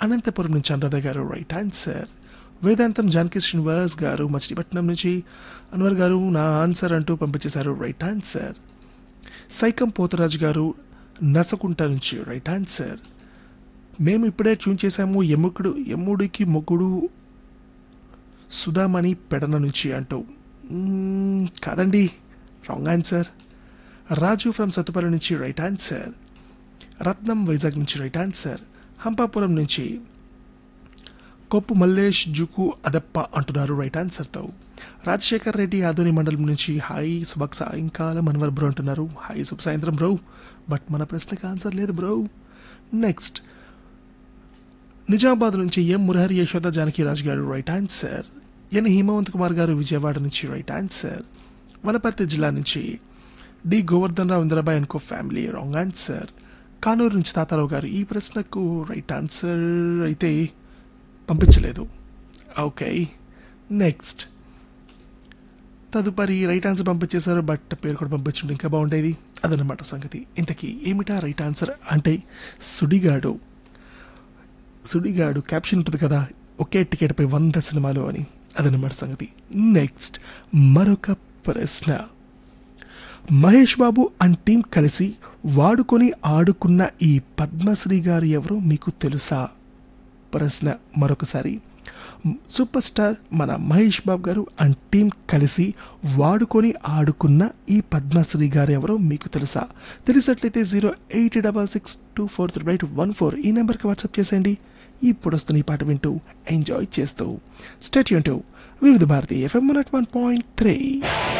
అనంతపురం నుంచి అనురాధ గారు right answer వేదాంతం జానకి శ్రీనివాస్ గారు మచిలీపట్నం నుంచి అన్వర్ గారు నా ఆన్సర్ అంటూ పంపించేశారు రైట్ ఆన్సర్ సైకం పోతరాజు గారు నసకుంట నుంచి రైట్ ఆన్సర్ మేము ఇప్పుడే ట్యూన్ చేశాము ఎముకుడు ఎమ్ముడికి మొగ్గుడు సుధామణి పెడన నుంచి అంటూ మ్మ్, కాదండి wrong answer Raju from Sathupalli నుంచి రైట్ ఆన్సర్ రత్నం వైజాగ్ నుంచి రైట్ ఆన్సర్ హంపాపురం నుంచి కొప్పు మల్లేష్ జుకు అదప్ప అంటున్నారు రైట్ ఆన్సర్తో రాజశేఖర్ రెడ్డి ఆధుని మండలం నుంచి హాయ్ సుభక్ సాయంకాలం మనవర్ బ్రో అంటున్నారు హాయ్ శుభ సాయంత్రం బ్రో బట్ మన ప్రశ్నకి ఆన్సర్ లేదు బ్రో నెక్స్ట్ నిజామాబాద్ నుంచి ఎం Murahari Yashoda Janaki Raju garu right answer N Himavanth Kumar garu Vijayawada నుంచి రైట్ ఆన్సర్ వనపర్తి జిల్లా నుంచి డి గోవర్ధన్ రావు ఇంద్రబాయ్ అనుకో ఫ్యామిలీ రాంగ్ ఆన్సర్ కానూరు నుంచి తాతారావు గారు ఈ ప్రశ్నకు రైట్ ఆన్సర్ అయితే పంపించలేదు ఓకే నెక్స్ట్ తదుపరి రైట్ ఆన్సర్ పంపించేశారు బట్ పేరు కూడా పంపించండి ఇంకా బాగుండేది అదనమాట సంగతి ఇంతకీ ఏమిటా రైట్ ఆన్సర్ అంటే సుడిగాడు సుడిగాడు క్యాప్షన్ ఉంటుంది కదా ఒకే టికెట్పై వంద సినిమాలు అని అదనమాట సంగతి నెక్స్ట్ మరొక ప్రశ్న మహేష్ బాబు అండ్ టీం కలిసి వాడుకొని ఆడుకున్న ఈ పద్మశ్రీ గారు ఎవరో మీకు తెలుసా ప్రశ్న మరొకసారి సూపర్ స్టార్ మన మహేష్ బాబు గారు అండ్ టీం కలిసి వాడుకొని ఆడుకున్న ఈ పద్మశ్రీ గారు ఎవరో మీకు తెలుసా తెలిసినట్లయితే zero eight double six two four three eight one four ఈ నెంబర్కి వాట్సాప్ చేసేయండి ఇప్పుడు వస్తున్న ఈ పాట వింటూ ఎంజాయ్ చేస్తూ స్టేట్ యూన్ Vividh Bharati FM one point three